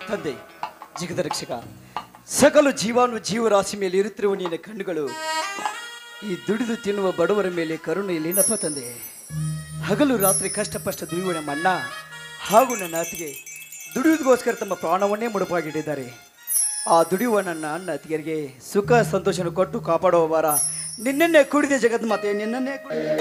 ತಂದೆ ಜಗದ ರಕ್ಷಕ ಸಕಲ ಜೀವಾನು ಜೀವರಾಶಿ ಮೇಲೆ ಇರುತ್ತಿರುವ ನಿನ್ನ ಕಣ್ಣುಗಳು ಈ ದುಡಿದು ತಿನ್ನುವ ಬಡವರ ಮೇಲೆ ಕರುಣೆಯಲ್ಲೇನಪ್ಪ ತಂದೆ ಹಗಲು ರಾತ್ರಿ ಕಷ್ಟಪಷ್ಟ ದುಡಿಯುವ ನಮ್ಮ ಅಣ್ಣ ಹಾಗೂ ನನ್ನ ಅತ್ತಿಗೆ ದುಡಿಯುವುದಕ್ಕೋಸ್ಕರ ತಮ್ಮ ಪ್ರಾಣವನ್ನೇ ಮುಡುಪಾಗಿಟ್ಟಿದ್ದಾರೆ ಆ ದುಡಿಯುವ ನನ್ನ ಅಣ್ಣ ಅತ್ತಿಗೆರಿಗೆ ಸುಖ ಸಂತೋಷನ ಕೊಟ್ಟು ಕಾಪಾಡುವ ವಾರ ನಿನ್ನನ್ನೇ ಕುಡಿದೆ ಜಗತ್ ಮಾತೆ ನಿನ್ನನ್ನೇ ಕುಡಿದೆ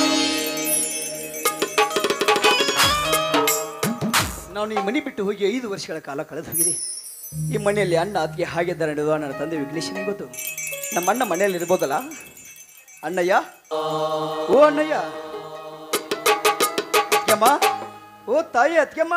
ನಾನು ಈ ಮನೆ ಬಿಟ್ಟು ಹೋಗಿ ಐದು ವರ್ಷಗಳ ಕಾಲ ಕಳೆದು ಹೋಗಿದೆ ಈ ಮನೆಯಲ್ಲಿ ಅಣ್ಣ ಅತ್ತಿಗೆ ಹಾಗೆ ನಡೆಯುವ ನನ್ನ ತಂದೆ ವಿಘ್ನೇಶನಿಗೆ ಗೊತ್ತು ನಮ್ಮ ಅಣ್ಣ ಮನೆಯಲ್ಲಿ ಇರ್ಬೋದಲ್ಲ ಅಣ್ಣಯ್ಯ ಓ ಅಣ್ಣಯ್ಯ ಅತ್ಗೆಮ್ಮ ಓ ತಾಯಿ ಅತ್ಗೆಮ್ಮ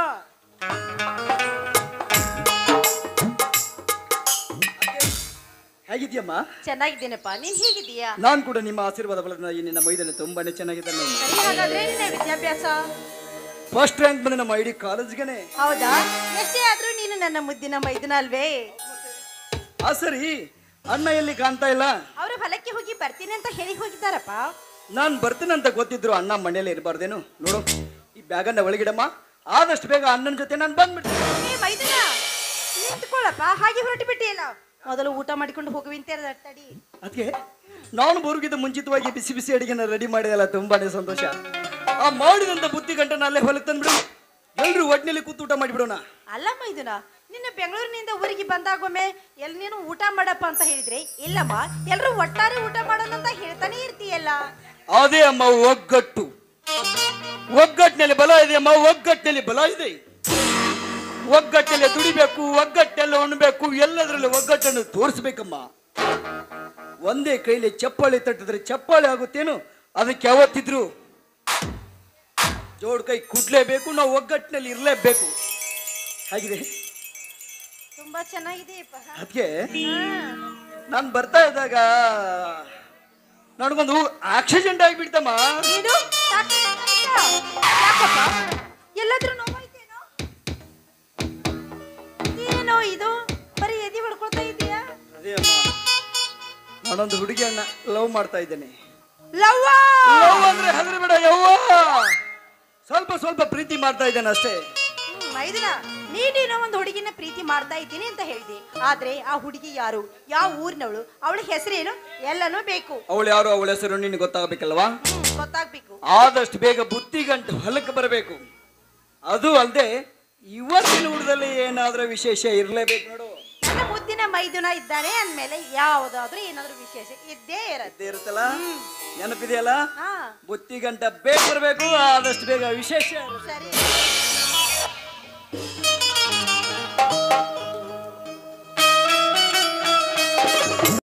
ಹೇಗಿದ್ಯಮ್ಮ ಚೆನ್ನಾಗಿದ್ದೀನಪ್ಪ ನೀನ್ ಹೇಗಿದ್ದೀಯಾ ನಾನು ಕೂಡ ನಿಮ್ಮ ಆಶೀರ್ವಾದ ಬಲದ ಈ ನಿನ್ನ ಮೈದಾನ ತುಂಬಾನೇ ಚೆನ್ನಾಗಿದ್ದಾನೆ ಸರಿ ಹಾಗಾದ್ರೆ ನಿನ್ನ ವಿದ್ಯಾಭ್ಯಾಸ ಫಸ್ಟ್ ರ್ಯಾಂಕ್ ಬಂದ ನಮ್ಮ ಇಡೀ ಕಾಲೇಜ್ಗೆನೆ ಹೌದಾ ಎಷ್ಟೇ ಆದ್ರೂ ನೀನು ನನ್ನ ಮುದ್ದಿನ ಮೈದನ ಅಲ್ವೇ ಆ ಸರಿ ಅಣ್ಣ ಎಲ್ಲಿ ಕಾಣ್ತಾ ಇಲ್ಲ ಅವರು ಹೊಲಕ್ಕೆ ಹೋಗಿ ಬರ್ತೀನಿ ಅಂತ ಹೇಳಿ ಹೋಗಿದ್ದಾರಪ್ಪ ನಾನು ಬರ್ತೀನಂತ ಗೊತ್ತಿದ್ರು ಅಣ್ಣ ಮನೇಲಿ ಇರಬಾರ್ದೇನು ನೋಡು ಈ ಬ್ಯಾಗನ್ನ ಒಳಗಿಡಮ್ಮ ಆದಷ್ಟು ಬೇಗ ಅಣ್ಣನ ಜೊತೆ ನಾನು ಬಂದ್ಬಿಡ್ತೀನಿ ಏ ಮೈದನ ನಿಂತ್ಕೊಳ್ಳಪ್ಪ ಹಾಗೆ ಹೊರಟು ಬಿಟ್ಟಿಯಲ್ಲ ಮೊದಲು ಊಟ ಮಾಡಿಕೊಂಡು ಹೋಗುವಿಂತೆ ತಡಿ ಅದಕ್ಕೆ ನಾನು ಬರುಗಿದ ಮುಂಚಿತವಾಗಿ ಬಿಸಿ ಬಿಸಿ ಅಡಿಗೆನ ರೆಡಿ ಮಾಡಿದಲ್ಲ ತುಂಬಾನೇ ಸಂತೋಷ ಆ ಮಾಡಿದಂತ ಬುದ್ಧಿ ಗಂಟನ ಅಲ್ಲೇ ಹೊಲಕ್ಕೆ ತಂದ್ಬಿಡು ಎಲ್ರು ಒಟ್ಟಿನಲ್ಲಿ ಕೂತು ಊಟ ಮಾಡಿಬಿಡೋಣ ಅಲ್ಲ ಮೈದುನ ನಿನ್ನ ಬೆಂಗಳೂರಿನಿಂದ ಊರಿಗೆ ಬಂದಾಗೊಮ್ಮೆ ಎಲ್ಲಿ ನೀನು ಊಟ ಮಾಡಪ್ಪ ಅಂತ ಹೇಳಿದ್ರೆ ಇಲ್ಲಮ್ಮ ಎಲ್ಲರೂ ಒಟ್ಟಾರೆ ಊಟ ಮಾಡೋಣ ಅಂತ ಹೇಳ್ತಾನೆ ಇರ್ತೀಯಲ್ಲ ಅದೇ ಅಮ್ಮ ಒಗ್ಗಟ್ಟು ಒಗ್ಗಟ್ಟಿನಲ್ಲಿ ಬಲ ಇದೆ ಅಮ್ಮ ಒಗ್ಗಟ್ಟಿನಲ್ಲಿ ಬಲ ಇದೆ ಒಗ್ಗಟ್ಟಲ್ಲಿ ದುಡಿಬೇಕು ಒಗ್ಗಟ್ಟಲ್ಲಿ ಉಣ್ಬೇಕು ಎಲ್ಲದರಲ್ಲಿ ಒಗ್ಗಟ್ಟನ್ನು ತೋರಿಸ್ಬೇಕಮ್ಮ ಒಂದೇ ಕೈಲಿ ಚಪ್ಪಾಳೆ ತಟ್ಟಿದ್ರೆ ಚಪ್ಪಾಳೆ ಆಗುತ್ತೇನು ಅದಕ್ಕೆ ಯಾವತ್ತಿದ್ರು ಜೋಡ್ ಕೈ ಕುಡ್ಲೇಬೇಕು ನಾವು ಒಗ್ಗಟ್ಟಿನಲ್ಲಿ ಇರಲೇಬೇಕು ಹಾಗಿದೆ ತುಂಬಾ ಚೆನ್ನಾಗಿದೆಯಪ್ಪ ಅದಕ್ಕೆ ಹಾ. ನಾನು ಬರ್ತಾ ಇದ್ದಾಗ ನನಗೊಂದು ಆಕ್ಸಿಡೆಂಟ್ ಆಗಿಬಿಡ್ತಮ್ಮ ಏನು ಯಾಕೆ? ಯಾಕಪ್ಪ ಎಲ್ಲಾದ್ರೂ ನೋವಾಯ್ತೇನೋ ಏನೋ ಇದು ಬರೀ ಎದಿ ಹೊಡ್ಕೊಳ್ತಾ ಇದೀಯಾ ಅದೇ ಅಮ್ಮ ನಾನೊಂದು ಹುಡುಗಿ ಅಣ್ಣ ಲವ್ ಮಾಡ್ತಾ ಇದ್ದೇನೆ ಲವ್ವ ಲವ್ ಅಂದ್ರೆ ಹೆದರಿ ಬೇಡ ಯವ್ವ ಸ್ವಲ್ಪ ಸ್ವಲ್ಪ ಪ್ರೀತಿ ಮಾಡ್ತಾ ಇದ್ದೇನೆ ಅಷ್ಟೇ ಹ್ಮ್, ಮೈದುನ ನೀನೇನೋ ಒಂದು ಹುಡುಗಿನ ಪ್ರೀತಿ ಮಾಡ್ತಾ ಇದ್ದೀನಿ ಅಂತ ಹೇಳಿದೆ ಆದ್ರೆ ಆ ಹುಡುಗಿ ಯಾರು ಯಾವ ಊರಿನವಳು ಅವಳ ಹೆಸರೇನು ಎಲ್ಲನೂ ಬೇಕು ಅವಳು ಯಾರು ಅವಳ ಹೆಸರು ನಿನ್ಗೆ ಗೊತ್ತಾಗಬೇಕಲ್ವಾ ಹ್ಮ್, ಗೊತ್ತಾಗ್ಬೇಕು ಆದಷ್ಟು ಬೇಗ ಬುತ್ತಿ ಗಂಟು ಹೊಲಕ್ಕೆ ಬರಬೇಕು ಅದು ಅಲ್ಲದೆ ಇವತ್ತಿನ ಊಟದಲ್ಲಿ ಏನಾದ್ರೂ ವಿಶೇಷ ಇರಲೇಬೇಕು ನೋಡು ನನ್ನ ಮುದ್ದಿನ ಮೈದುನ ಇದ್ದಾನೆ ಅಂದ್ಮೇಲೆ ಯಾವುದಾದ್ರೂ ಏನಾದ್ರೂ ವಿಶೇಷ ಇದ್ದೇ ಇರತ್ತೆ ಇದ್ದೇ ಇರುತ್ತಲ್ಲ ನೆನಪಿದೆಯಲ್ಲ ಹಾ ಬುತ್ತಿ ಗಂಟ ಬೇಗ ಬರಬೇಕು ಆದಷ್ಟು ಬೇಗ ವಿಶೇಷ ಇರುತ್ತೆ. ಸರಿ